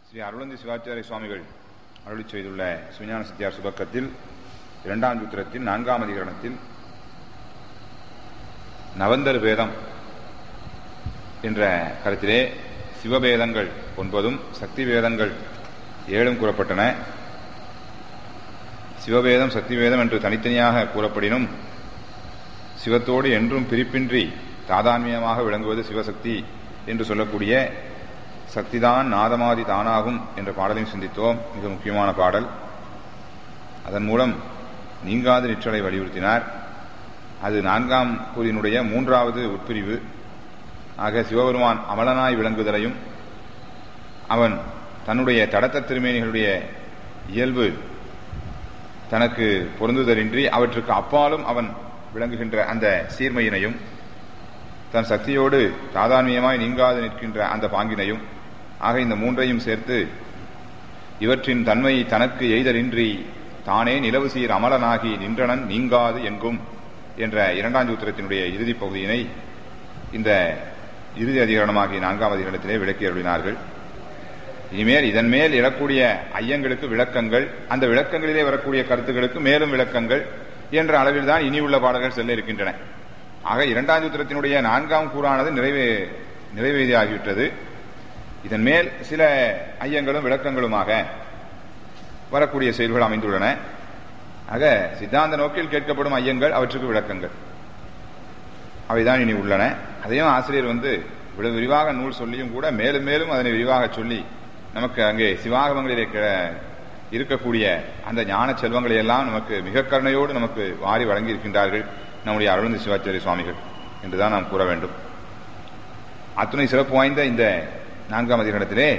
ஸ்ரீ அருளந்தி சிவாச்சாரிய சுவாமிகள் அருளி செய்துள்ள சுஞான சத்தியார் சுபக்கத்தில் இரண்டாம் சூத்திரத்தில் நான்காம் அதிகரணத்தில் நவந்தர் வேதம் என்ற கருத்திலே சிவபேதங்கள் ஒன்பதும் சக்தி வேதங்கள் ஏழும் கூறப்பட்டன சிவபேதம் சக்தி வேதம் என்று தனித்தனியாக கூறப்படினும் சிவத்தோடு என்றும் பிரிப்பின்றி தாதான்மியமாக விளங்குவது சிவசக்தி என்று சொல்லக்கூடிய சக்திதான் நாதமாதி தானாகும் என்ற பாடலையும் சிந்தித்தோம் மிக முக்கியமான பாடல் அதன் மூலம் நீங்காத நிற்றலை வலியுறுத்தினார் அது நான்காம் கூறினுடைய மூன்றாவது உட்பிரிவு ஆக சிவபெருமான் அமலனாய் விளங்குதலையும் அவன் தன்னுடைய தடத்த திருமேனிகளுடைய இயல்பு தனக்கு பொருந்துதலின்றி அவற்றுக்கு அப்பாலும் அவன் விளங்குகின்ற அந்த சீர்மையினையும் தன் சக்தியோடு தாதான்மியமாய் நீங்காது நிற்கின்ற அந்த பாங்கினையும் ஆக இந்த மூன்றையும் சேர்த்து இவற்றின் தன்மை தனக்கு எய்தலின்றி தானே நிலவு சீர் அமலனாகி நின்றனன் நீங்காது எங்கும் என்ற இரண்டாம் சூத்திரத்தினுடைய இறுதிப் பகுதியினை இந்த இறுதி அதிகரணமாகிய நான்காம் அதிகரணத்திலே விளக்கி அருளினார்கள் இனிமேல் இதன் மேல் எழக்கூடிய ஐயங்களுக்கு விளக்கங்கள் அந்த விளக்கங்களிலே வரக்கூடிய கருத்துக்களுக்கு மேலும் விளக்கங்கள் என்ற அளவில் தான் இனி உள்ள பாடல்கள் செல்ல இருக்கின்றன ஆக இரண்டாம் சூத்திரத்தினுடைய நான்காம் கூறானது நிறைவே நிறைவேறியாகிவிட்டது இதன் மேல் சில ஐயங்களும் விளக்கங்களுமாக வரக்கூடிய செயல்கள் அமைந்துள்ளன ஆக சித்தாந்த நோக்கில் கேட்கப்படும் ஐயங்கள் அவற்றுக்கு விளக்கங்கள் அவைதான் இனி உள்ளன அதையும் ஆசிரியர் வந்து இவ்வளவு விரிவாக நூல் சொல்லியும் கூட மேலும் மேலும் அதனை விரிவாக சொல்லி நமக்கு அங்கே சிவாகமங்களிலே இருக்கக்கூடிய அந்த ஞான செல்வங்களை எல்லாம் நமக்கு மிக கருணையோடு நமக்கு வாரி வழங்கி இருக்கின்றார்கள் நம்முடைய அருள்ந்தி சிவாச்சாரிய சுவாமிகள் என்றுதான் நாம் கூற வேண்டும் அத்துணை சிறப்பு வாய்ந்த இந்த நான்காம் அதிகாரத்திலே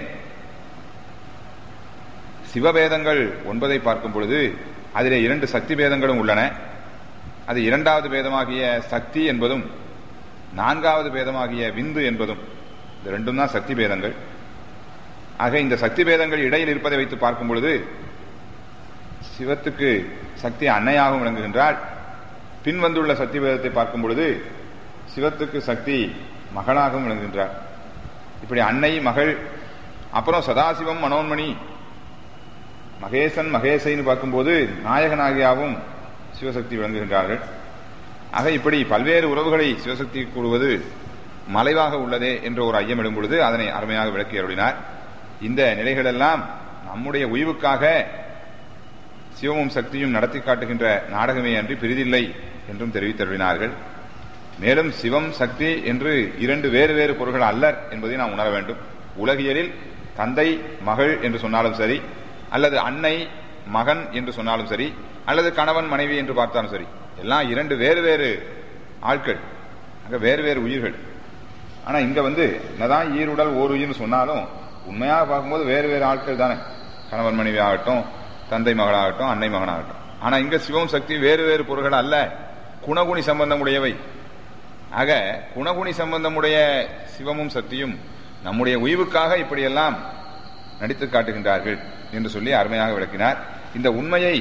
சிவபேதங்கள் ஒன்பதை பார்க்கும் பொழுது அதிலே இரண்டு சக்தி பேதங்களும் உள்ளன அது இரண்டாவது பேதமாகிய சக்தி என்பதும் நான்காவது பேதமாகிய விந்து என்பதும் இந்த ரெண்டும் தான் சக்தி பேதங்கள் ஆக இந்த சக்தி பேதங்கள் இடையில் இருப்பதை வைத்து பார்க்கும் பொழுது சிவத்துக்கு சக்தி அன்னையாகவும் விளங்குகின்றாள் பின் வந்துள்ள சக்தி பேதத்தை பார்க்கும் பொழுது சிவத்துக்கு சக்தி மகளாகவும் விளங்குகின்றார் இப்படி அன்னை மகள் அப்புறம் சதாசிவம் மனோன்மணி மகேசன் மகேசைன்னு பார்க்கும்போது நாயகனாகியாவும் சிவசக்தி விளங்குகின்றார்கள் ஆக இப்படி பல்வேறு உறவுகளை சிவசக்தி கூடுவது மலைவாக உள்ளதே என்ற ஒரு ஐயம் எழும் பொழுது அதனை அருமையாக விளக்கி அருளினார் இந்த நிலைகளெல்லாம் நம்முடைய உய்வுக்காக சிவமும் சக்தியும் நடத்தி காட்டுகின்ற நாடகமே அன்றி பிரிதில்லை என்றும் தெரிவித்தருளினார்கள் மேலும் சிவம் சக்தி என்று இரண்டு வேறு வேறு பொருள்கள் அல்லர் என்பதை நாம் உணர வேண்டும் உலகியலில் தந்தை மகள் என்று சொன்னாலும் சரி அல்லது அன்னை மகன் என்று சொன்னாலும் சரி அல்லது கணவன் மனைவி என்று பார்த்தாலும் சரி எல்லாம் இரண்டு வேறு வேறு ஆட்கள் அங்க வேறு வேறு உயிர்கள் ஆனா இங்க வந்து என்னதான் ஈருடல் ஓர் உயிர்னு சொன்னாலும் உண்மையாக பார்க்கும்போது வேறு வேறு ஆட்கள் தானே கணவன் மனைவி ஆகட்டும் தந்தை மகளாகட்டும் அன்னை மகனாகட்டும் ஆனா இங்க சிவம் சக்தி வேறு வேறு பொருள்கள் அல்ல குணகுணி சம்பந்தமுடையவை ஆக குணகுணி சம்பந்தமுடைய சிவமும் சக்தியும் நம்முடைய உய்வுக்காக இப்படியெல்லாம் நடித்து காட்டுகின்றார்கள் என்று சொல்லி அருமையாக விளக்கினார் இந்த உண்மையை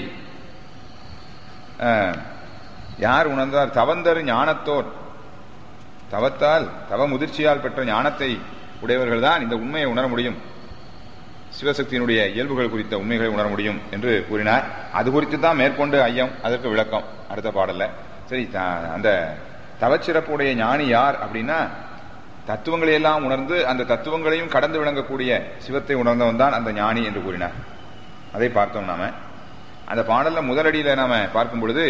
யார் உணர்ந்தார் தவந்தரு ஞானத்தோர் தவத்தால் தவ முதிர்ச்சியால் பெற்ற ஞானத்தை உடையவர்கள் தான் இந்த உண்மையை உணர முடியும் சிவசக்தியினுடைய இயல்புகள் குறித்த உண்மைகளை உணர முடியும் என்று கூறினார் அது குறித்து தான் மேற்கொண்டு ஐயம் அதற்கு விளக்கம் அடுத்த பாடல்ல சரி அந்த தவச்சிறப்புடைய ஞானி யார் அப்படின்னா தத்துவங்களை எல்லாம் உணர்ந்து அந்த தத்துவங்களையும் கடந்து விளங்கக்கூடிய சிவத்தை உணர்ந்தவன் தான் அந்த ஞானி என்று கூறினார் அதை பார்த்தோம் நாம அந்த பாடல்ல முதலடியில நாம பார்க்கும் பொழுது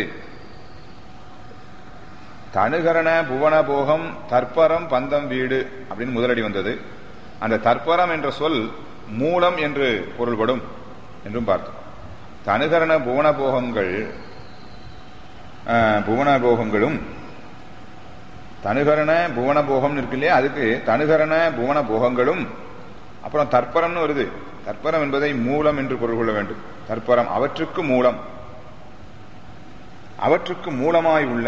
தனுகரண புவன போகம் தற்பரம் பந்தம் வீடு அப்படின்னு முதலடி வந்தது அந்த தற்பரம் என்ற சொல் மூலம் என்று பொருள்படும் என்றும் பார்த்தோம் தனுகரண புவன போகங்கள் புவன போகங்களும் தனுகரண புவன போகம் இருக்கு இல்லையா அதுக்கு தனுகரண புவன போகங்களும் அப்புறம் தற்பரம்னு வருது தற்பரம் என்பதை மூலம் என்று பொருள் கொள்ள வேண்டும் தற்பரம் அவற்றுக்கு மூலம் அவற்றுக்கு மூலமாய் உள்ள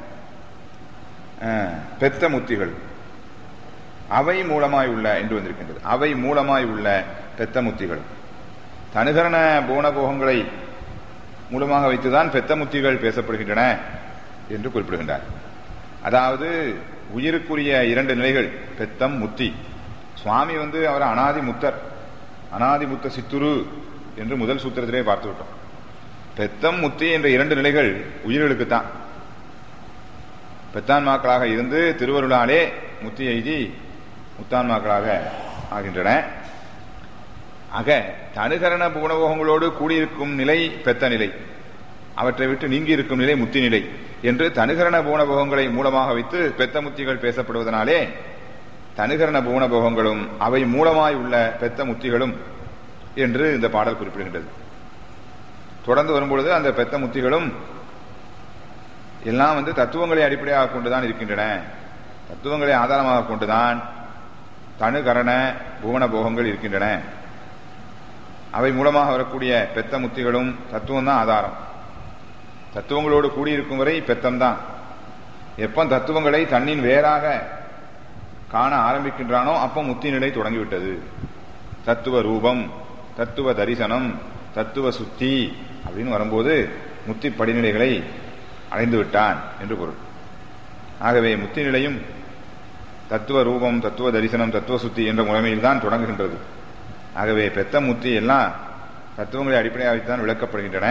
பெத்த முத்திகள் அவை மூலமாய் உள்ள என்று வந்திருக்கின்றது அவை மூலமாய் உள்ள பெத்த முத்திகள் தனுகரண புவன போகங்களை மூலமாக வைத்துதான் பெத்த முத்திகள் பேசப்படுகின்றன என்று குறிப்பிடுகின்றார் அதாவது உயிருக்குரிய இரண்டு நிலைகள் பெத்தம் முத்தி சுவாமி வந்து அவர் அனாதி முத்தர் அனாதிமுத்த சித்துரு என்று முதல் சூத்திரத்திலே பார்த்து விட்டோம் பெத்தம் முத்தி என்ற இரண்டு நிலைகள் உயிர்களுக்குத்தான் பெத்தான்மாக்களாக இருந்து திருவருளாலே முத்தி எய்தி முத்தான்மாக்களாக ஆகின்றன ஆக தனுகரண குணபோகங்களோடு கூடியிருக்கும் நிலை பெத்த நிலை அவற்றை விட்டு நீங்கி இருக்கும் நிலை முத்தி நிலை என்று தனுகரண பூணபோகங்களை மூலமாக வைத்து பெத்த முத்திகள் பேசப்படுவதனாலே தனுகரண பூணபோகங்களும் அவை மூலமாய் உள்ள பெத்த முத்திகளும் என்று இந்த பாடல் குறிப்பிடுகின்றது தொடர்ந்து வரும்பொழுது அந்த பெத்த முத்திகளும் எல்லாம் வந்து தத்துவங்களை அடிப்படையாக கொண்டுதான் இருக்கின்றன தத்துவங்களை ஆதாரமாக கொண்டுதான் தனுகரண புவன போகங்கள் இருக்கின்றன அவை மூலமாக வரக்கூடிய பெத்த முத்திகளும் தத்துவம் தான் ஆதாரம் தத்துவங்களோடு கூடியிருக்கும் வரை பெத்தம்தான் எப்ப தத்துவங்களை தன்னின் வேறாக காண ஆரம்பிக்கின்றானோ அப்போ முத்தி நிலை தொடங்கிவிட்டது தத்துவ ரூபம் தத்துவ தரிசனம் தத்துவ சுத்தி அப்படின்னு வரும்போது முத்தி படிநிலைகளை அடைந்து விட்டான் என்று பொருள் ஆகவே முத்தி நிலையும் தத்துவ ரூபம் தத்துவ தரிசனம் தத்துவ சுத்தி என்ற முறைமையில் தான் தொடங்குகின்றது ஆகவே பெத்த முத்தி எல்லாம் தத்துவங்களை அடிப்படையாக வைத்துதான் விளக்கப்படுகின்றன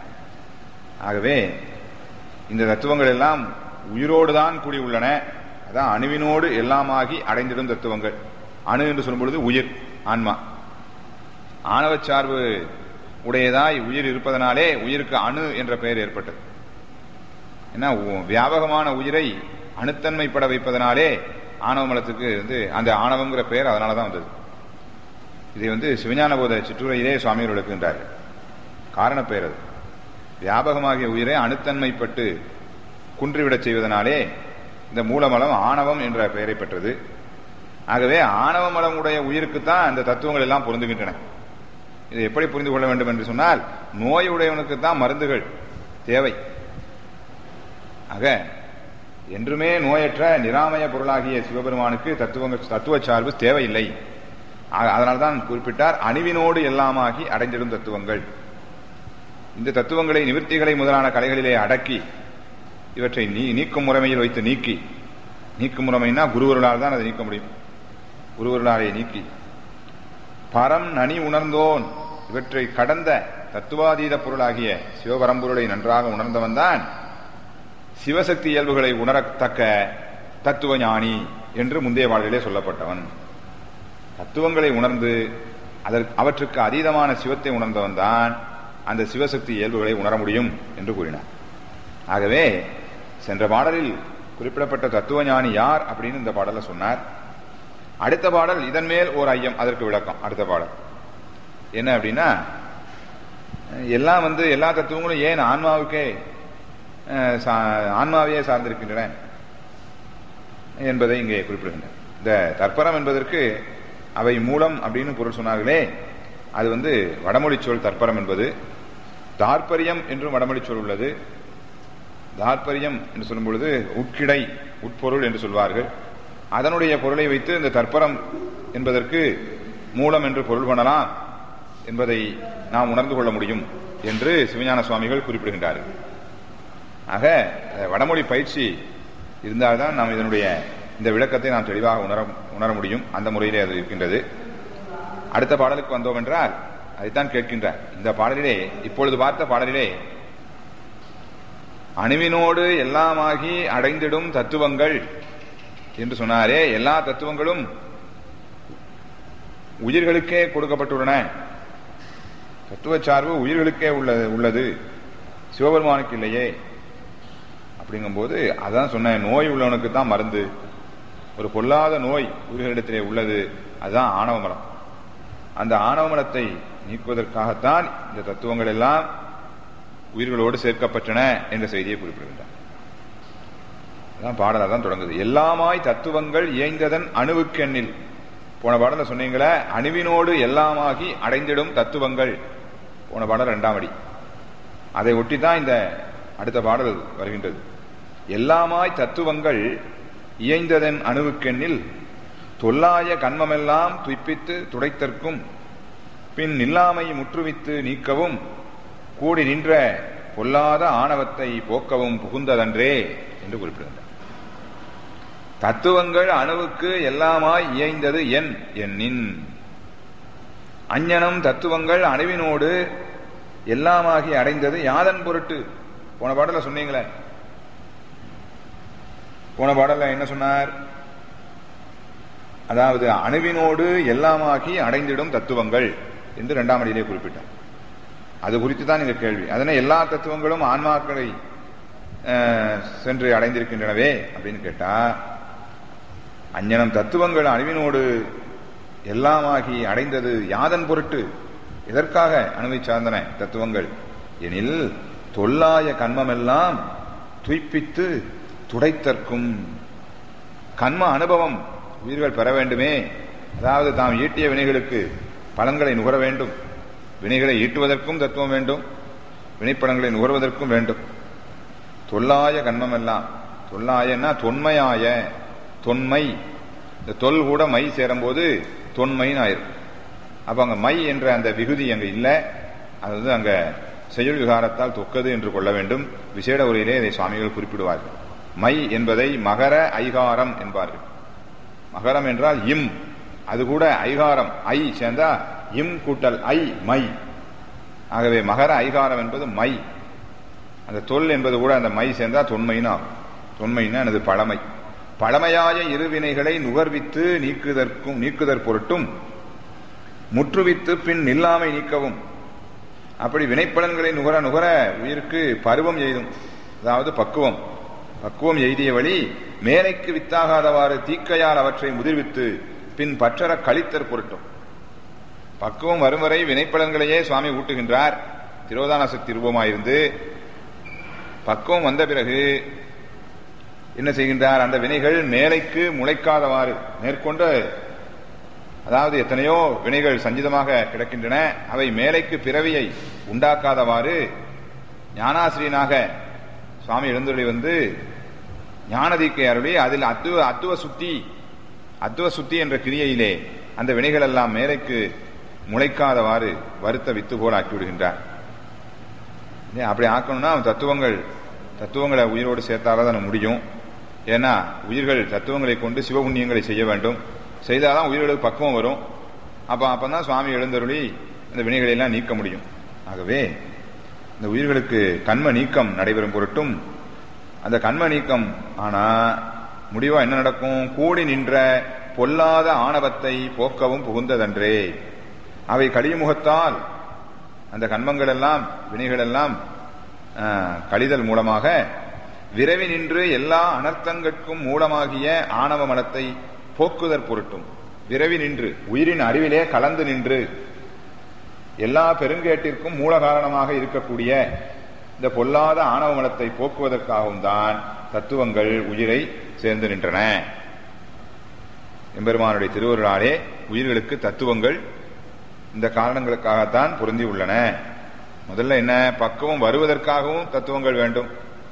ஆகவே இந்த தத்துவங்கள் எல்லாம் உயிரோடு தான் கூடி உள்ளன அதான் அணுவினோடு எல்லாமாகி அடைந்திடும் தத்துவங்கள் அணு என்று சொல்லும் பொழுது உயிர் ஆன்மா ஆணவ சார்பு உடையதாய் உயிர் இருப்பதனாலே உயிருக்கு அணு என்ற பெயர் ஏற்பட்டது ஏன்னா வியாபகமான உயிரை அணுத்தன்மைப்பட வைப்பதனாலே ஆணவ மலத்துக்கு வந்து அந்த ஆணவங்கிற பெயர் அதனால தான் வந்தது இதை வந்து சிவஞான போத சிற்றுரையிலே சுவாமிகள் விளக்குகின்றார்கள் காரண பெயர் அது வியாபகமாகிய உயிரை அணுத்தன்மைப்பட்டு குன்றிவிடச் செய்வதனாலே இந்த மூலமலம் ஆணவம் என்ற பெயரை பெற்றது ஆகவே ஆணவ மலம் உடைய உயிருக்குத்தான் அந்த தத்துவங்கள் எல்லாம் பொருந்துகின்றன இதை எப்படி புரிந்து கொள்ள வேண்டும் என்று சொன்னால் நோய் உடையவனுக்கு தான் மருந்துகள் தேவை ஆக என்றுமே நோயற்ற நிராமய பொருளாகிய சிவபெருமானுக்கு தத்துவங்கள் தத்துவ சார்பு தேவையில்லை அதனால்தான் குறிப்பிட்டார் அணுவினோடு எல்லாமாகி அடைந்திடும் தத்துவங்கள் இந்த தத்துவங்களை நிவர்த்திகளை முதலான கலைகளிலே அடக்கி இவற்றை நீ நீக்கும் முறைமையில் வைத்து நீக்கி நீக்கும் முறைமைனா குருவருளால் தான் அதை நீக்க முடியும் குருவருளாலே நீக்கி பரம் நனி உணர்ந்தோன் இவற்றை கடந்த தத்துவாதீத பொருளாகிய சிவபரம்பொருளை நன்றாக உணர்ந்தவன் தான் சிவசக்தி இயல்புகளை உணரத்தக்க தத்துவ ஞானி என்று முந்தைய வாழ்விலே சொல்லப்பட்டவன் தத்துவங்களை உணர்ந்து அதற்கு அவற்றுக்கு அதீதமான சிவத்தை உணர்ந்தவன் தான் அந்த சிவசக்தி இயல்புகளை உணர முடியும் என்று கூறினார் ஆகவே சென்ற பாடலில் குறிப்பிடப்பட்ட தத்துவ ஞானி யார் அப்படின்னு இந்த பாடல சொன்னார் அடுத்த பாடல் இதன் மேல் ஒரு ஐயம் அதற்கு விளக்கம் அடுத்த பாடல் என்ன அப்படின்னா எல்லாம் வந்து எல்லா தத்துவங்களும் ஏன் ஆன்மாவுக்கே ஆன்மாவையே சார்ந்திருக்கின்றன என்பதை இங்கே குறிப்பிடுகின்றன இந்த தற்பரம் என்பதற்கு அவை மூலம் அப்படின்னு பொருள் சொன்னார்களே அது வந்து வடமொழி சொல் தற்பரம் என்பது தாற்பரியம் என்றும் வடமொழி சொல் உள்ளது தாற்பரியம் என்று சொல்லும் பொழுது உட்கிடை உட்பொருள் என்று சொல்வார்கள் அதனுடைய பொருளை வைத்து இந்த தற்பரம் என்பதற்கு மூலம் என்று பொருள் பண்ணலாம் என்பதை நாம் உணர்ந்து கொள்ள முடியும் என்று சிவஞான சுவாமிகள் குறிப்பிடுகின்றார்கள் ஆக வடமொழி பயிற்சி இருந்தால்தான் நாம் இதனுடைய இந்த விளக்கத்தை நாம் தெளிவாக உணர உணர முடியும் அந்த முறையிலே அது இருக்கின்றது அடுத்த பாடலுக்கு வந்தோம் என்றால் அதைத்தான் கேட்கின்றார் இந்த பாடலிலே இப்பொழுது பார்த்த பாடலிலே அணுவினோடு எல்லாமாகி அடைந்திடும் தத்துவங்கள் என்று சொன்னாரே எல்லா தத்துவங்களும் உயிர்களுக்கே கொடுக்கப்பட்டுள்ளன தத்துவ சார்பு உயிர்களுக்கே உள்ளது உள்ளது சிவபெருமானுக்கு இல்லையே அப்படிங்கும்போது அதான் சொன்னேன் நோய் உள்ளவனுக்கு தான் மருந்து ஒரு பொல்லாத நோய் உயிர்களிடத்திலே உள்ளது அதுதான் ஆணவ மலம் அந்த ஆணவ மலத்தை நீக்குவதற்காகத்தான் இந்த தத்துவங்கள் எல்லாம் உயிர்களோடு சேர்க்கப்பட்டன என்ற செய்தியை குறிப்பிடுகின்றார் அதான் பாடலாக தான் தொடங்குது எல்லாமாய் தத்துவங்கள் இயைந்ததன் அணுவுக்கெண்ணில் போன பாடல சொன்னீங்களே அணுவினோடு எல்லாமாகி அடைந்திடும் தத்துவங்கள் போன பாடல் இரண்டாம் அடி அதை ஒட்டி தான் இந்த அடுத்த பாடல் வருகின்றது எல்லாமாய் தத்துவங்கள் இயைந்ததன் அணுவுக்கெண்ணில் தொல்லாய கண்மமெல்லாம் துய்ப்பித்து துடைத்தற்கும் பின் நில்லாமை முற்றுவித்து நீக்கவும் கூடி நின்ற பொல்லாத ஆணவத்தை போக்கவும் புகுந்ததன்றே என்று குறிப்பிடுகின்றார் தத்துவங்கள் அணுவுக்கு எல்லாமாய் இயைந்தது என் என்னின் அஞ்ஞனம் தத்துவங்கள் அணுவினோடு எல்லாமாகி அடைந்தது யாதன் பொருட்டு போன பாடல சொன்னீங்களே போன பாடல்ல என்ன சொன்னார் அதாவது அணுவினோடு எல்லாமாகி அடைந்திடும் தத்துவங்கள் என்று இரண்டாம் அடியிலே குறிப்பிட்டார் அது குறித்து தான் இந்த கேள்வி அதனை எல்லா தத்துவங்களும் ஆன்மாக்களை அஹ், சென்று அடைந்திருக்கின்றனவே அப்படின்னு கேட்டா அஞ்ஞனம் தத்துவங்கள் அணுவினோடு எல்லாமாகி அடைந்தது யாதன் பொருட்டு எதற்காக அணுவை சார்ந்தன தத்துவங்கள் எனில் தொல்லாய கண்மமெல்லாம் துய்ப்பித்து துடைத்தற்கும் கண்ம அனுபவம் உயிர்கள் பெற வேண்டுமே அதாவது தாம் ஈட்டிய வினைகளுக்கு பலன்களை நுகர வேண்டும் வினைகளை ஈட்டுவதற்கும் தத்துவம் வேண்டும் வினைப்படங்களை நுகர்வதற்கும் வேண்டும் தொல்லாய கண்மம் எல்லாம் தொல்லாயன்னா தொன்மையாய தொன்மை இந்த தொல் கூட மை சேரும்போது தொன்மைன்னு ஆயிரும் அப்ப அங்க மை என்ற அந்த விகுதி அங்க இல்ல அது வந்து அங்க செயல் விகாரத்தால் தொக்கது என்று கொள்ள வேண்டும் விசேட உரையிலே இதை சுவாமிகள் குறிப்பிடுவார்கள் மை என்பதை மகர ஐகாரம் என்பார்கள் மகரம் என்றால் இம் அது கூட ஐகாரம் ஐ சேர்ந்தா இம் கூட்டல் ஐ மை ஆகவே மகர ஐகாரம் என்பது மை அந்த தொல் என்பது கூட அந்த மை சேர்ந்தா தொன்மைன்னு ஆகும் தொன்மைன்னா எனது பழமை பழமையாய இருவினைகளை நுகர்வித்து நீக்குதற்கும் நீக்குதற் பொருட்டும் முற்றுவித்து பின் நில்லாமை நீக்கவும் அப்படி வினைப்பலன்களை நுகர நுகர உயிருக்கு பருவம் எய்தும் அதாவது பக்குவம் பக்குவம் எய்திய வழி மேலைக்கு வித்தாகாதவாறு தீக்கையால் அவற்றை முதிர்வித்து பின் பற்றற கழித்தற் பொருட்டும் பக்குவம் வரும் வரை வினைப்பலன்களையே சுவாமி ஊட்டுகின்றார் திரோதான சக்தி ரூபமாயிருந்து பக்குவம் வந்த பிறகு என்ன செய்கின்றார் அந்த வினைகள் மேலைக்கு முளைக்காதவாறு மேற்கொண்டு அதாவது எத்தனையோ வினைகள் சஞ்சிதமாக கிடக்கின்றன அவை மேலைக்கு பிறவியை உண்டாக்காதவாறு ஞானாசிரியனாக சுவாமி எழுந்தொழி வந்து ஞானதீக்கை அருளி அதில் அத்துவ அத்துவ சுத்தி அத்துவ சுத்தி என்ற கிரியையிலே அந்த வினைகள் எல்லாம் மேலைக்கு முளைக்காதவாறு வருத்த வித்து போல் ஆக்கி விடுகின்றார் ஏன் அப்படி ஆக்கணும்னா அவன் தத்துவங்கள் தத்துவங்களை உயிரோடு சேர்த்தால்தான் முடியும் ஏன்னா உயிர்கள் தத்துவங்களை கொண்டு சிவபுண்ணியங்களை செய்ய வேண்டும் செய்தாதான் உயிர்களுக்கு பக்குவம் வரும் அப்ப அப்பதான் சுவாமி எழுந்தருளி இந்த வினைகளை எல்லாம் நீக்க முடியும் ஆகவே இந்த உயிர்களுக்கு கண்ம நீக்கம் நடைபெறும் பொருட்டும் அந்த கண்ம நீக்கம் ஆனா முடிவா என்ன நடக்கும் கூடி நின்ற பொல்லாத ஆணவத்தை போக்கவும் புகுந்ததன்றே அவை கலிமுகத்தால் அந்த கண்மங்கள் எல்லாம் வினைகள் எல்லாம் ஆஹ், கழிதல் மூலமாக விரைவி நின்று எல்லா அனர்த்தங்கட்கும் மூலமாகிய ஆணவ மலத்தை போக்குதற் பொருட்டும் விரைவி நின்று உயிரின் அறிவிலே கலந்து நின்று எல்லா பெருங்கேட்டிற்கும் மூல காரணமாக இருக்கக்கூடிய இந்த பொல்லாத ஆணவ மலத்தை போக்குவதற்காகவும் தான் தத்துவங்கள் உயிரை சேர்ந்து நின்றன எம்பெருமானுடைய திருவருளாலே உயிர்களுக்கு தத்துவங்கள் இந்த காரணங்களுக்காகத்தான் பொருந்தி உள்ளன முதல்ல என்ன பக்குவம் வருவதற்காகவும் தத்துவங்கள் வேண்டும்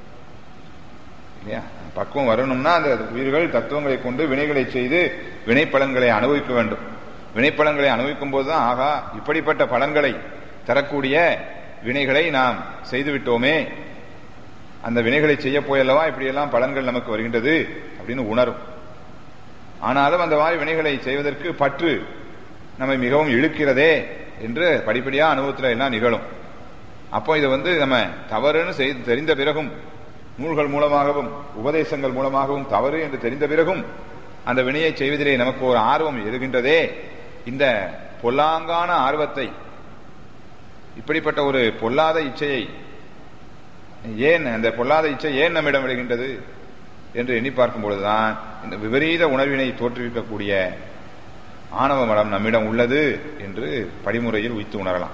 இல்லையா பக்குவம் வரணும்னா அந்த உயிர்கள் தத்துவங்களை கொண்டு வினைகளை செய்து வினைப்பலன்களை அனுபவிக்க வேண்டும் வினைப்பலன்களை அனுபவிக்கும் போதுதான் ஆகா இப்படிப்பட்ட பலன்களை தரக்கூடிய வினைகளை நாம் செய்துவிட்டோமே அந்த வினைகளை செய்ய போயல்லவா இப்படியெல்லாம் பலன்கள் நமக்கு வருகின்றது அப்படின்னு உணரும் ஆனாலும் அந்த மாதிரி வினைகளை செய்வதற்கு பற்று நம்மை மிகவும் இழுக்கிறதே என்று படிப்படியா அனுபவத்தில் எல்லாம் நிகழும் அப்போ இதை வந்து நம்ம தவறுன்னு செய்து தெரிந்த பிறகும் நூல்கள் மூலமாகவும் உபதேசங்கள் மூலமாகவும் தவறு என்று தெரிந்த பிறகும் அந்த வினையை செய்வதிலே நமக்கு ஒரு ஆர்வம் எழுகின்றதே இந்த பொல்லாங்கான ஆர்வத்தை இப்படிப்பட்ட ஒரு பொல்லாத இச்சையை ஏன் அந்த பொல்லாத இச்சை ஏன் நம்மிடம் விடுகின்றது என்று எண்ணி பார்க்கும் பொழுதுதான் இந்த விபரீத உணர்வினை தோற்றுவிக்கக்கூடிய ஆணவ மலம் நம்மிடம் உள்ளது என்று படிமுறையில் உய்த்து உணரலாம்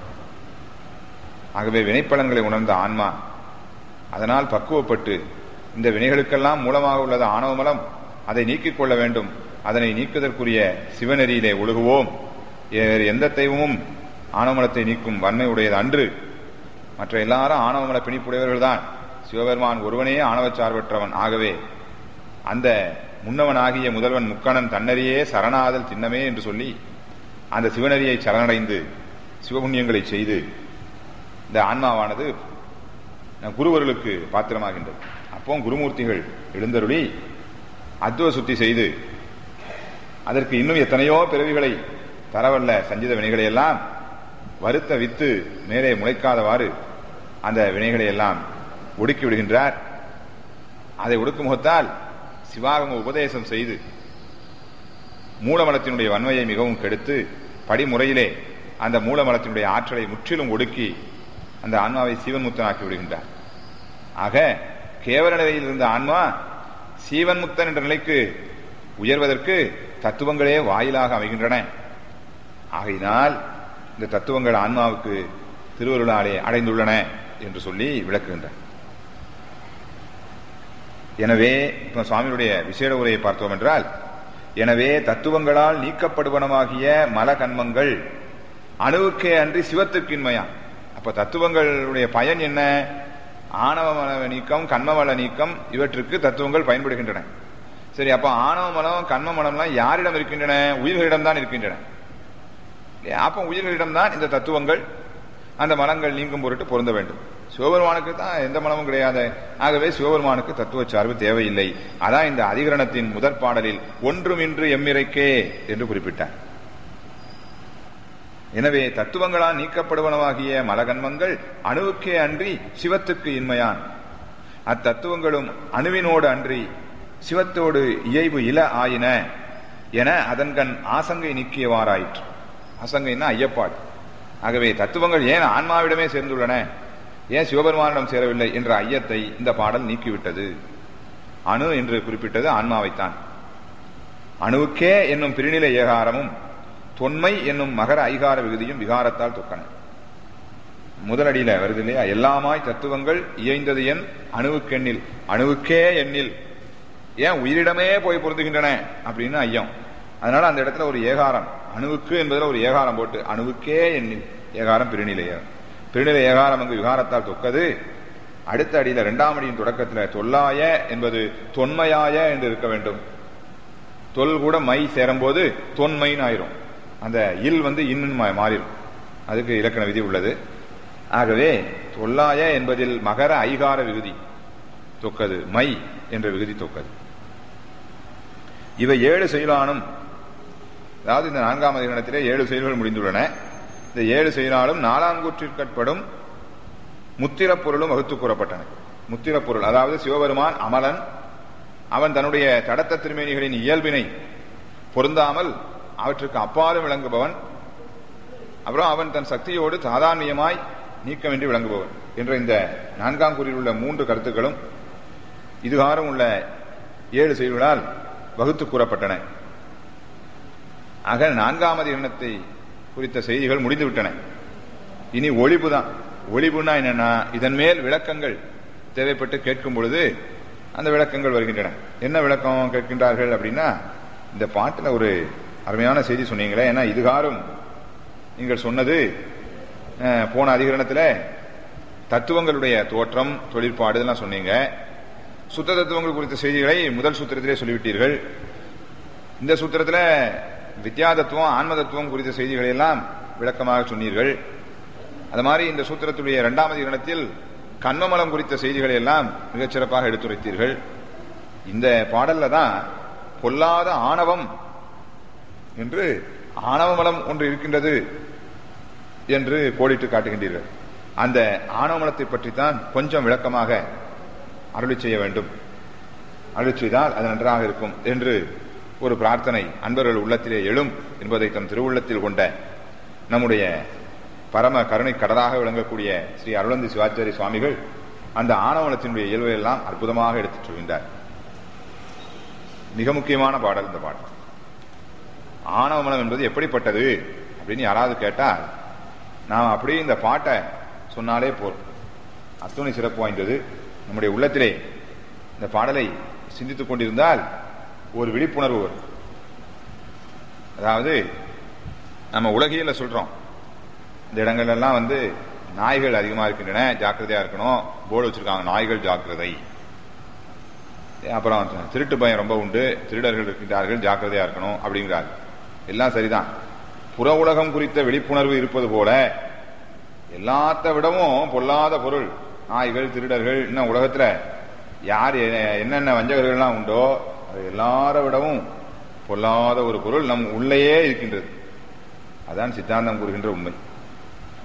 ஆகவே வினைப்பலன்களை உணர்ந்த ஆன்மா அதனால் பக்குவப்பட்டு இந்த வினைகளுக்கெல்லாம் மூலமாக உள்ளது ஆணவ மலம் அதை நீக்கிக் கொள்ள வேண்டும் அதனை நீக்குதற்குரிய சிவநெறியிலே ஒழுகுவோம் வேறு எந்த தெய்வமும் ஆணவமலத்தை நீக்கும் வன்மை உடையது அன்று மற்ற எல்லாரும் ஆணவமல பிணிப்புடையவர்கள் தான் சிவபெருமான் ஒருவனே ஆணவச் சார்பற்றவன் ஆகவே அந்த முன்னவனாகிய முதல்வன் முக்கணன் தன்னறியே சரணாதல் திண்ணமே என்று சொல்லி அந்த சிவனரியை சரணடைந்து சிவபுண்ணியங்களை செய்து இந்த ஆன்மாவானது குருவர்களுக்கு பாத்திரமாகின்றது அப்போ குருமூர்த்திகள் எழுந்தருளி அத்துவ சுத்தி செய்து அதற்கு இன்னும் எத்தனையோ பிறவிகளை தரவல்ல சஞ்சித வினைகளை எல்லாம் வருத்த வித்து மேலே முளைக்காதவாறு அந்த வினைகளை எல்லாம் ஒடுக்கி விடுகின்றார் அதை ஒடுக்கும் முகத்தால் சிவாகம உபதேசம் செய்து மூலமலத்தினுடைய வன்மையை மிகவும் கெடுத்து படிமுறையிலே அந்த மூலமலத்தினுடைய ஆற்றலை முற்றிலும் ஒடுக்கி அந்த ஆன்மாவை சீவன்முக்தனாக்கி விடுகின்றார் ஆக கேவல நிலையில் இருந்த ஆன்மா சீவன்முக்தன் என்ற நிலைக்கு உயர்வதற்கு தத்துவங்களே வாயிலாக அமைகின்றன ஆகையினால் இந்த தத்துவங்கள் ஆன்மாவுக்கு திருவருளாலே அடைந்துள்ளன என்று சொல்லி விளக்குகின்றார் எனவே இப்ப சுவாமியுடைய விசேட உரையை பார்த்தோம் என்றால் எனவே தத்துவங்களால் நீக்கப்படுவனமாகிய மல கண்மங்கள் அணுவுக்கே அன்றி சிவத்துக்கின்மையா அப்ப தத்துவங்களுடைய பயன் என்ன ஆணவ மல நீக்கம் கண்ம மல நீக்கம் இவற்றுக்கு தத்துவங்கள் பயன்படுகின்றன சரி அப்ப ஆணவ மலம் கண்ம மலம்லாம் யாரிடம் இருக்கின்றன உயிர்களிடம் தான் இருக்கின்றன அப்ப உயிர்களிடம் தான் இந்த தத்துவங்கள் அந்த மலங்கள் நீங்கும் பொருட்டு பொருந்த வேண்டும் சிவபெருமானுக்கு தான் எந்த மனமும் கிடையாது ஆகவே சிவபெருமானுக்கு தத்துவ சார்பு தேவையில்லை அதான் இந்த அதிகரணத்தின் முதற் பாடலில் ஒன்றுமின்று எம்மிரைக்கே என்று குறிப்பிட்டார் எனவே தத்துவங்களால் நீக்கப்படுவனவாகிய மலகன்மங்கள் அணுவுக்கே அன்றி சிவத்துக்கு இன்மையான் அத்தத்துவங்களும் அணுவினோடு அன்றி சிவத்தோடு இயைபு இல ஆயின என அதன்கண் ஆசங்கை நீக்கியவாறாயிற்று ஆசங்கைன்னா ஐயப்பாடு ஆகவே தத்துவங்கள் ஏன் ஆன்மாவிடமே சேர்ந்துள்ளன ஏன் சிவபெருமானிடம் சேரவில்லை என்ற ஐயத்தை இந்த பாடல் நீக்கிவிட்டது அணு என்று குறிப்பிட்டது ஆன்மாவைத்தான் அணுவுக்கே என்னும் பிரிநிலை ஏகாரமும் தொன்மை என்னும் மகர ஐகார விகுதியும் விகாரத்தால் தொக்கன முதலடியில வருது இல்லையா எல்லாமாய் தத்துவங்கள் இயைந்தது என் அணுவுக்கெண்ணில் அணுவுக்கே எண்ணில் ஏன் உயிரிடமே போய் பொருந்துகின்றன அப்படின்னு ஐயம் அதனால அந்த இடத்துல ஒரு ஏகாரம் அணுவுக்கு என்பதில் ஒரு ஏகாரம் போட்டு அணுவுக்கே எண்ணில் ஏகாரம் பிரிநிலை பிரிநிலை ஏகாரம் அங்கு விகாரத்தால் தொக்கது அடுத்த அடியில இரண்டாம் அடியின் தொடக்கத்துல தொல்லாய என்பது தொன்மையாய என்று இருக்க வேண்டும் தொல் கூட மை சேரும்போது தொன்மைன்னு ஆயிரும் அந்த இல் வந்து இன்னும் மாறிடும் அதுக்கு இலக்கண விதி உள்ளது ஆகவே தொல்லாய என்பதில் மகர ஐகார விகுதி தொக்கது மை என்ற விகுதி தொக்கது இவை ஏழு செயலானும் அதாவது இந்த நான்காம் அதிகரணத்திலே ஏழு செயல்கள் முடிந்துள்ளன இந்த ஏழு செயலாலும் நாலாங்கூற்றிற்கட்படும் முத்திரப் பொருளும் வகுத்து கூறப்பட்டன முத்திரப் பொருள் அதாவது சிவபெருமான் அமலன் அவன் தன்னுடைய தடத்த திருமேனிகளின் இயல்பினை பொருந்தாமல் அவற்றுக்கு அப்பாலும் விளங்குபவன் அப்புறம் அவன் தன் சக்தியோடு சாதாரணமாய் நீக்கமின்றி விளங்குபவன் என்ற இந்த நான்காம் கூறில் உள்ள மூன்று கருத்துக்களும் இதுகாரம் உள்ள ஏழு செயல்களால் வகுத்து கூறப்பட்டன ஆக நான்காமது எண்ணத்தை குறித்த செய்திகள் முடிந்துவிட்டன இனி ஒளிபு தான் ஒளிபுனா என்னன்னா இதன் மேல் விளக்கங்கள் தேவைப்பட்டு கேட்கும் பொழுது அந்த விளக்கங்கள் வருகின்றன என்ன விளக்கம் கேட்கின்றார்கள் அப்படின்னா இந்த பாட்டில் ஒரு அருமையான செய்தி சொன்னீங்களே ஏன்னா இதுகாரும் நீங்கள் சொன்னது போன அதிகரணத்தில் தத்துவங்களுடைய தோற்றம் தொழிற்பாடு இதெல்லாம் சொன்னீங்க சுத்த தத்துவங்கள் குறித்த செய்திகளை முதல் சூத்திரத்திலே சொல்லிவிட்டீர்கள் இந்த சூத்திரத்தில் வித்யா தத்துவம் ஆன்ம தத்துவம் குறித்த செய்திகளை எல்லாம் விளக்கமாக சொன்னீர்கள் அது மாதிரி இந்த சூத்திரத்துடைய இரண்டாவது இரணத்தில் கண்மமலம் குறித்த செய்திகளை எல்லாம் மிகச்சிறப்பாக எடுத்துரைத்தீர்கள் இந்த பாடல்ல தான் பொல்லாத ஆணவம் என்று ஆணவமலம் ஒன்று இருக்கின்றது என்று கோடிட்டு காட்டுகின்றீர்கள் அந்த ஆணவமலத்தை பற்றித்தான் கொஞ்சம் விளக்கமாக அருளி செய்ய வேண்டும் அருளி செய்தால் அது நன்றாக இருக்கும் என்று ஒரு பிரார்த்தனை அன்பர்கள் உள்ளத்திலே எழும் என்பதை தம் திருவுள்ளத்தில் கொண்ட நம்முடைய பரம கருணை கடலாக விளங்கக்கூடிய ஸ்ரீ அருளந்தி சிவாச்சாரி சுவாமிகள் அந்த ஆணவனத்தினுடைய இயல்பை எல்லாம் அற்புதமாக எடுத்துச் சொல்கின்றார் மிக முக்கியமான பாடல் இந்த பாடல் ஆணவமலம் என்பது எப்படிப்பட்டது அப்படின்னு யாராவது கேட்டால் நாம் அப்படியே இந்த பாட்டை சொன்னாலே போதும் அத்துணை சிறப்பு வாய்ந்தது நம்முடைய உள்ளத்திலே இந்த பாடலை சிந்தித்துக் கொண்டிருந்தால் ஒரு விழிப்புணர்வு வரும் அதாவது நம்ம உலகியல சொல்றோம் இந்த இடங்கள் எல்லாம் வந்து நாய்கள் அதிகமா இருக்கின்றன ஜாக்கிரதையா இருக்கணும் போர்டு வச்சிருக்காங்க நாய்கள் ஜாக்கிரதை அப்புறம் திருட்டு பயம் ரொம்ப உண்டு திருடர்கள் இருக்கின்றார்கள் ஜாக்கிரதையா இருக்கணும் அப்படிங்கிறார் எல்லாம் சரிதான் புற உலகம் குறித்த விழிப்புணர்வு இருப்பது போல எல்லாத்த விடவும் பொல்லாத பொருள் நாய்கள் திருடர்கள் இன்னும் உலகத்துல யார் என்னென்ன வஞ்சகர்கள்லாம் உண்டோ அது எல்லார விடவும் பொல்லாத ஒரு பொருள் நம் உள்ளேயே இருக்கின்றது அதான் சித்தாந்தம் கூறுகின்ற உண்மை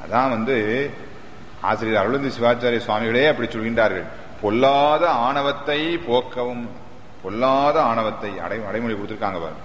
அதான் வந்து ஆசிரியர் அருளந்தி சிவாச்சாரிய சுவாமிகளே அப்படி சொல்கின்றார்கள் பொல்லாத ஆணவத்தை போக்கவும் பொல்லாத ஆணவத்தை அடை அடைமொழி கொடுத்திருக்காங்க பாருங்க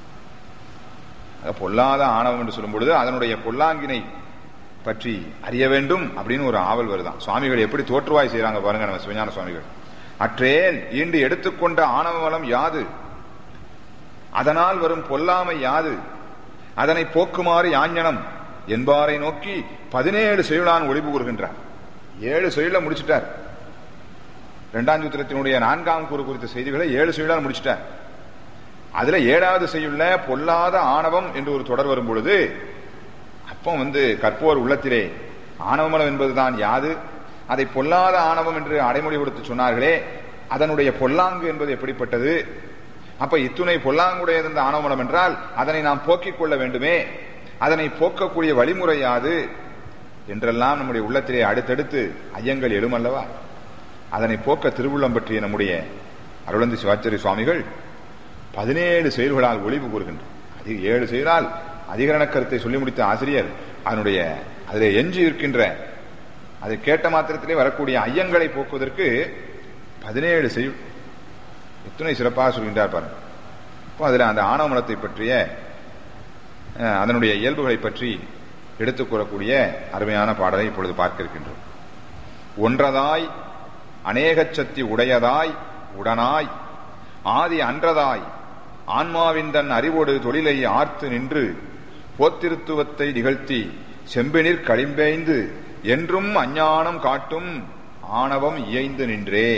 பொல்லாத ஆணவம் என்று சொல்லும் பொழுது அதனுடைய பொல்லாங்கினை பற்றி அறிய வேண்டும் அப்படின்னு ஒரு ஆவல் வருதான் சுவாமிகள் எப்படி தோற்றுவாய் செய்யறாங்க பாருங்க நம்ம சிவஞான சுவாமிகள் அற்றேன் ஈண்டு எடுத்துக்கொண்ட ஆணவ வளம் யாது அதனால் வரும் பொல்லாமை யாது அதனை போக்குமாறு யாஞ்சனம் என்பாரை நோக்கி பதினேழு செயலான் ஒளிவு கூறுகின்றார் ஏழு செயல முடிச்சிட்டார் இரண்டாம் சூத்திரத்தினுடைய நான்காம் கூறு குறித்த செய்திகளை ஏழு செயலால் முடிச்சிட்டார் அதுல ஏழாவது செய்யுள்ள பொல்லாத ஆணவம் என்று ஒரு தொடர் வரும் பொழுது அப்போ வந்து கற்போர் உள்ளத்திலே ஆணவமலம் என்பதுதான் யாது அதை பொல்லாத ஆணவம் என்று அடைமொழி கொடுத்து சொன்னார்களே அதனுடைய பொல்லாங்கு என்பது எப்படிப்பட்டது அப்ப இத்துணை பொல்லாங்குடையது இந்த ஆணவமலம் என்றால் அதனை நாம் போக்கிக் கொள்ள வேண்டுமே அதனை போக்கக்கூடிய வழிமுறை யாது என்றெல்லாம் நம்முடைய உள்ளத்திலே அடுத்தடுத்து ஐயங்கள் எழுமல்லவா அதனை போக்க திருவுள்ளம் பற்றிய நம்முடைய அருளந்தி சிவாச்சாரிய சுவாமிகள் பதினேழு செயல்களால் ஒளிவு கூறுகின்றனர் அது ஏழு செயலால் அதிகரண கருத்தை சொல்லி முடித்த ஆசிரியர் அதனுடைய அதில் எஞ்சி இருக்கின்ற அதை கேட்ட மாத்திரத்திலே வரக்கூடிய ஐயங்களை போக்குவதற்கு பதினேழு செயல் எத்தனை சிறப்பாக சொல்கின்றார் பாருங்க இப்போ அதில் அந்த ஆணவ மலத்தை பற்றிய அதனுடைய இயல்புகளை பற்றி எடுத்துக் கூறக்கூடிய அருமையான பாடலை இப்பொழுது பார்க்க இருக்கின்றோம் ஒன்றதாய் அநேகச்சத்தி உடையதாய் உடனாய் ஆதி அன்றதாய் ஆன்மாவின் தன் அறிவோடு தொழிலை ஆர்த்து நின்று போத்திருத்துவத்தை நிகழ்த்தி செம்பினிற் களிம்பேய்ந்து என்றும் அஞ்ஞானம் காட்டும் ஆணவம் இயைந்து நின்றே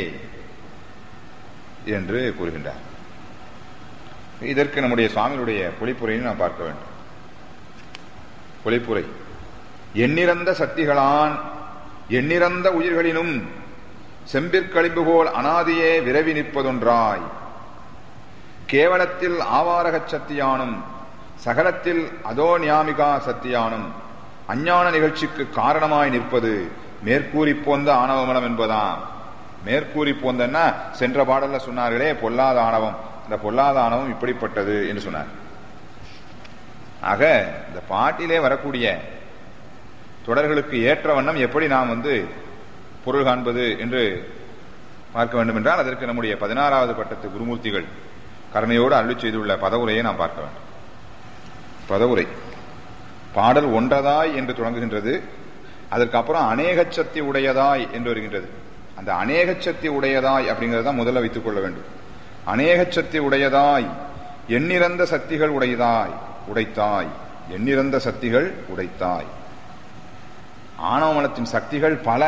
என்று கூறுகின்றார் இதற்கு நம்முடைய சுவாமியுடைய பொழிப்புரையும் நாம் பார்க்க வேண்டும் பொழிப்புரை எண்ணிறந்த சக்திகளான் எண்ணிறந்த உயிர்களினும் செம்பிற்களிம்பு போல் அனாதியே விரவி நிற்பதொன்றாய் கேவலத்தில் ஆவாரகச் சத்தியானும் சகலத்தில் அதோ நியாமிகா சத்தியானும் அஞ்ஞான நிகழ்ச்சிக்கு காரணமாய் நிற்பது மேற்கூறி போந்த ஆணவமலம் என்பதாம் மேற்கூறி போந்தன்னா சென்ற பாடல்ல சொன்னார்களே பொல்லாத ஆணவம் இந்த பொல்லாத ஆணவம் இப்படிப்பட்டது என்று சொன்னார் ஆக இந்த பாட்டிலே வரக்கூடிய தொடர்களுக்கு ஏற்ற வண்ணம் எப்படி நாம் வந்து பொருள் காண்பது என்று பார்க்க வேண்டும் என்றால் அதற்கு நம்முடைய பதினாறாவது பட்டத்து குருமூர்த்திகள் கருணையோடு அருளி செய்துள்ள பதவுரையை நாம் பார்க்க வேண்டும் பதவுரை பாடல் ஒன்றதாய் என்று தொடங்குகின்றது அதற்கு அப்புறம் அநேகச்சக்தி உடையதாய் என்று வருகின்றது அந்த அநேகச்சக்தி உடையதாய் அப்படிங்கறத முதல்ல வைத்துக் கொள்ள வேண்டும் அநேகச்சக்தி உடையதாய் எண்ணிறந்த சக்திகள் உடையதாய் உடைத்தாய் எண்ணிறந்த சக்திகள் உடைத்தாய் ஆணவமலத்தின் சக்திகள் பல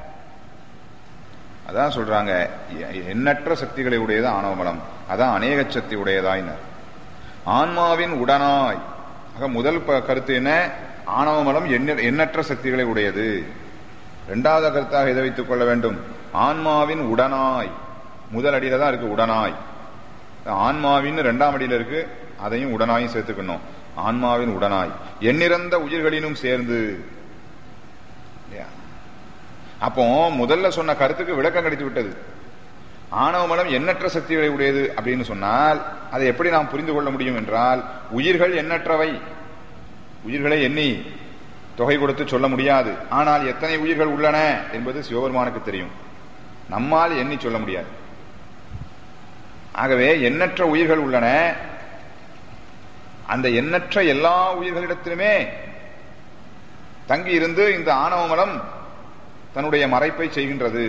அதான் சொல்றாங்க எண்ணற்ற சக்திகளை உடையது ஆணவமலம் அதான் அநேக சக்தி உடையதாயினர் ஆன்மாவின் உடனாய் ஆக முதல் கருத்து என்ன ஆணவமலம் எண்ணற்ற சக்திகளை உடையது இரண்டாவது கருத்தாக இதை வைத்துக் கொள்ள வேண்டும் ஆன்மாவின் உடனாய் முதல் அடியில தான் இருக்கு உடனாய் ஆன்மாவின் இரண்டாம் அடியில இருக்கு அதையும் உடனாயும் சேர்த்துக்கணும் ஆன்மாவின் உடனாய் எண்ணிறந்த உயிர்களினும் சேர்ந்து அப்போ முதல்ல சொன்ன கருத்துக்கு விளக்கம் கிடைத்து விட்டது ஆணவ மலம் எண்ணற்ற சக்திகளை உடையது அப்படின்னு சொன்னால் அதை எப்படி நாம் புரிந்து கொள்ள முடியும் என்றால் உயிர்கள் எண்ணற்றவை உயிர்களை எண்ணி தொகை கொடுத்து சொல்ல முடியாது ஆனால் எத்தனை உயிர்கள் உள்ளன என்பது சிவபெருமானுக்கு தெரியும் நம்மால் எண்ணி சொல்ல முடியாது ஆகவே எண்ணற்ற உயிர்கள் உள்ளன அந்த எண்ணற்ற எல்லா உயிர்களிடத்திலுமே தங்கி இருந்து இந்த ஆணவ மலம் தன்னுடைய மறைப்பை செய்கின்றது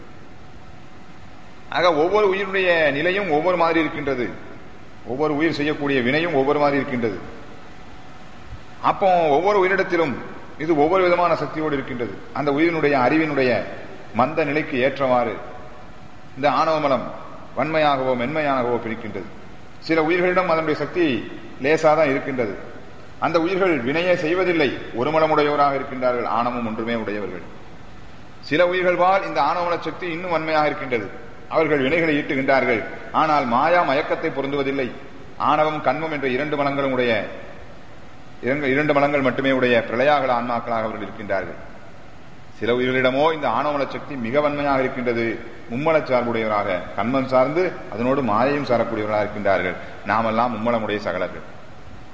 ஆக ஒவ்வொரு உயிருடைய நிலையும் ஒவ்வொரு மாதிரி இருக்கின்றது ஒவ்வொரு உயிர் செய்யக்கூடிய வினையும் ஒவ்வொரு மாதிரி இருக்கின்றது அப்போ ஒவ்வொரு உயிரிடத்திலும் இது ஒவ்வொரு விதமான சக்தியோடு இருக்கின்றது அந்த உயிரினுடைய அறிவினுடைய மந்த நிலைக்கு ஏற்றவாறு இந்த ஆணவமலம் வன்மையாகவோ மென்மையாகவோ பிரிக்கின்றது சில உயிர்களிடம் அதனுடைய சக்தி லேசாதான் இருக்கின்றது அந்த உயிர்கள் வினையை செய்வதில்லை ஒரு மலமுடையோராக இருக்கின்றார்கள் ஆணவம் ஒன்றுமே உடையவர்கள் சில உயிர்கள் வாழ் இந்த ஆணவமல சக்தி இன்னும் வன்மையாக இருக்கின்றது அவர்கள் வினைகளை ஈட்டுகின்றார்கள் ஆனால் மாயா மயக்கத்தை பொருந்துவதில்லை ஆணவம் கண்மம் என்ற இரண்டு மலங்களும் உடைய இரண்டு மலங்கள் மட்டுமே உடைய பிரளயாகல ஆன்மாக்களாக அவர்கள் இருக்கின்றார்கள் சில உயிர்களிடமோ இந்த ஆணவமல சக்தி மிக வன்மையாக இருக்கின்றது மும்மல சார்புடையவராக கண்மம் சார்ந்து அதனோடு மாயையும் சாரக்கூடியவர்களாக இருக்கின்றார்கள் நாமெல்லாம் மும்மலமுடைய சகலர்கள்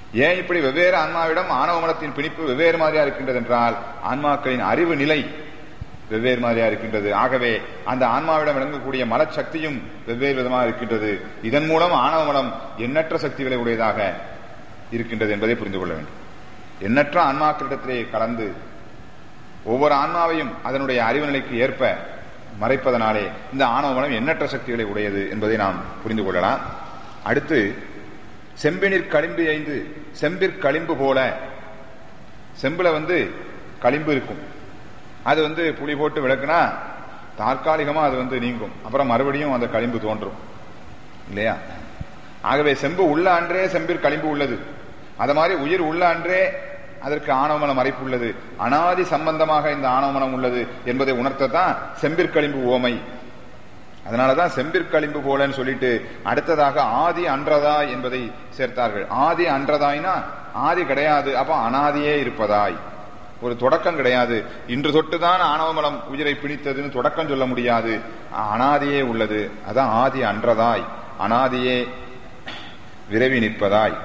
ஏன் இப்படி வெவ்வேறு ஆன்மாவிடம் ஆணவ மனத்தின் பிணிப்பு வெவ்வேறு மாதிரியா இருக்கின்றது என்றால் ஆன்மாக்களின் அறிவு நிலை வெவ்வேறு மாதிரியா இருக்கின்றது ஆகவே அந்த ஆன்மாவிடம் விளங்கக்கூடிய மலச்சக்தியும் வெவ்வேறு விதமாக இருக்கின்றது இதன் மூலம் ஆணவ மலம் எண்ணற்ற சக்திகளை உடையதாக இருக்கின்றது என்பதை புரிந்து கொள்ள வேண்டும் எண்ணற்ற ஆன்மாக்களிடத்திலே கலந்து ஒவ்வொரு ஆன்மாவையும் அதனுடைய அறிவு நிலைக்கு ஏற்ப மறைப்பதனாலே இந்த ஆணவ மலம் எண்ணற்ற சக்திகளை உடையது என்பதை நாம் புரிந்து கொள்ளலாம் அடுத்து செம்பினிற் களிம்பு ஐந்து செம்பிற் களிம்பு போல செம்புல வந்து களிம்பு இருக்கும் அது வந்து புளி போட்டு விளக்குனா தற்காலிகமா அது வந்து நீங்கும் அப்புறம் மறுபடியும் அந்த களிம்பு தோன்றும் இல்லையா ஆகவே செம்பு உள்ள அன்றே செம்பிற் களிம்பு உள்ளது அது மாதிரி உயிர் உள்ள அன்றே அதற்கு ஆணவமனம் மறைப்பு உள்ளது அனாதி சம்பந்தமாக இந்த ஆணவமனம் உள்ளது என்பதை உணர்த்தத்தான் செம்பிற்களிம்பு ஓமை அதனாலதான் செம்பிற்களிம்பு போலன்னு சொல்லிட்டு அடுத்ததாக ஆதி அன்றதாய் என்பதை சேர்த்தார்கள் ஆதி அன்றதாய்னா ஆதி கிடையாது அப்ப அனாதியே இருப்பதாய் ஒரு தொடக்கம் கிடையாது இன்று தொட்டுதான் ஆணவமலம் உயிரை பிடித்ததுன்னு தொடக்கம் சொல்ல முடியாது அனாதியே உள்ளது அதான் ஆதி அன்றதாய் அனாதியே விரைவி நிற்பதாய்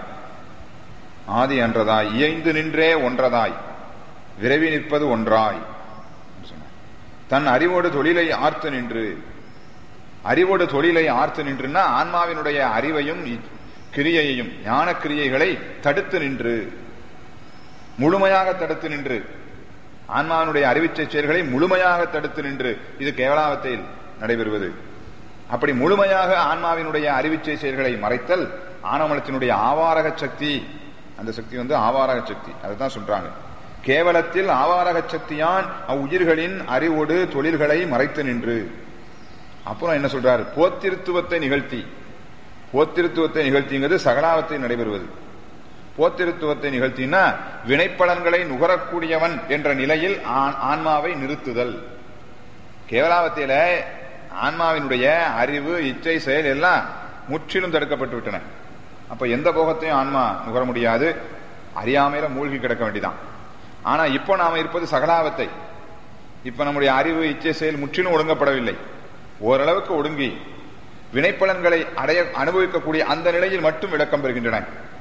ஆதி அன்றதாய் இயைந்து நின்றே ஒன்றதாய் விரைவி நிற்பது ஒன்றாய் தன் அறிவோடு தொழிலை ஆர்த்து நின்று அறிவோடு தொழிலை ஆர்த்து நின்றுன்னா ஆன்மாவினுடைய அறிவையும் கிரியையையும் ஞான கிரியைகளை தடுத்து நின்று முழுமையாக தடுத்து நின்று ஆன்மாவினுடைய அறிவிச்சை செயல்களை முழுமையாக தடுத்து நின்று இது கேவலாவத்தில் நடைபெறுவது அப்படி முழுமையாக ஆன்மாவினுடைய அறிவிச்சை செயல்களை மறைத்தல் ஆனமலத்தினுடைய ஆவாரக சக்தி அந்த சக்தி வந்து ஆவாரக சக்தி அதுதான் சொல்றாங்க கேவலத்தில் ஆவாரக சக்தியான் அவ்வுயிர்களின் அறிவோடு தொழில்களை மறைத்து நின்று அப்புறம் என்ன சொல்றாரு போத்திருத்துவத்தை நிகழ்த்தி போத்திருத்துவத்தை நிகழ்த்திங்கிறது சகலாவத்தில் நடைபெறுவது போத்திருத்துவத்தை நிகழ்த்தினா வினைப்பலன்களை நுகரக்கூடியவன் என்ற நிலையில் ஆன்மாவை நிறுத்துதல் கேவலாவத்தில ஆன்மாவினுடைய அறிவு இச்சை செயல் எல்லாம் முற்றிலும் தடுக்கப்பட்டு விட்டன அப்ப எந்த போகத்தையும் ஆன்மா நுகர முடியாது அறியாமையில மூழ்கி கிடக்க வேண்டிதான் ஆனா இப்போ நாம இருப்பது சகலாவத்தை இப்ப நம்முடைய அறிவு இச்சை செயல் முற்றிலும் ஒடுங்கப்படவில்லை ஓரளவுக்கு ஒடுங்கி வினைப்பலன்களை அடைய அனுபவிக்கக்கூடிய அந்த நிலையில் மட்டும் விளக்கம் பெறுகின்றன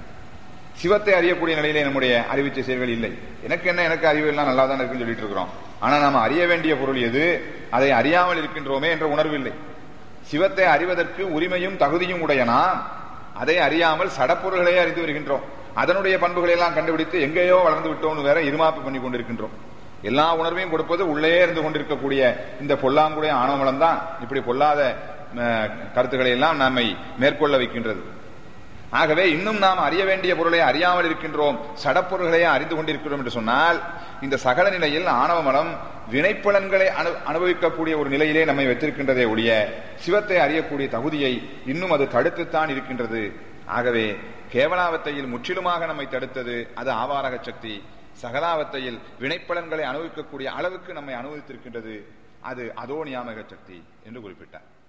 சிவத்தை அறியக்கூடிய நிலையிலே நம்முடைய அறிவிச்சை செயல்கள் இல்லை எனக்கு என்ன எனக்கு அறிவு எல்லாம் நல்லா தான் இருக்குன்னு சொல்லிட்டு இருக்கிறோம் ஆனா நாம அறிய வேண்டிய பொருள் எது அதை அறியாமல் இருக்கின்றோமே என்ற உணர்வு இல்லை சிவத்தை அறிவதற்கு உரிமையும் தகுதியும் உடைய நாம் அதை அறியாமல் சடப்பொருள்களே அறிந்து வருகின்றோம் அதனுடைய பண்புகளை எல்லாம் கண்டுபிடித்து எங்கேயோ வளர்ந்து விட்டோம்னு வேற இருமாப்பு பண்ணி கொண்டிருக்கின்றோம் எல்லா உணர்வையும் கொடுப்பது உள்ளே இருந்து கொண்டிருக்கக்கூடிய இந்த பொல்லாங்குடைய ஆணவமலம் தான் இப்படி பொல்லாத கருத்துக்களை எல்லாம் நம்மை மேற்கொள்ள வைக்கின்றது ஆகவே இன்னும் நாம் அறிய வேண்டிய பொருளை அறியாமல் இருக்கின்றோம் சடப்பொருள்களையே அறிந்து கொண்டிருக்கிறோம் என்று சொன்னால் இந்த சகல நிலையில் ஆணவ மலம் வினைப்பலன்களை அனு அனுபவிக்கக்கூடிய ஒரு நிலையிலே நம்மை வைத்திருக்கின்றதே ஒழிய சிவத்தை அறியக்கூடிய தகுதியை இன்னும் அது தடுத்துத்தான் இருக்கின்றது ஆகவே கேவலாவத்தையில் முற்றிலுமாக நம்மை தடுத்தது அது ஆவாரக சக்தி சகலாவத்தையில் வினைப்பலன்களை அனுபவிக்கக்கூடிய அளவுக்கு நம்மை அனுபவித்திருக்கின்றது அது அதோ நியாமக சக்தி என்று குறிப்பிட்டார்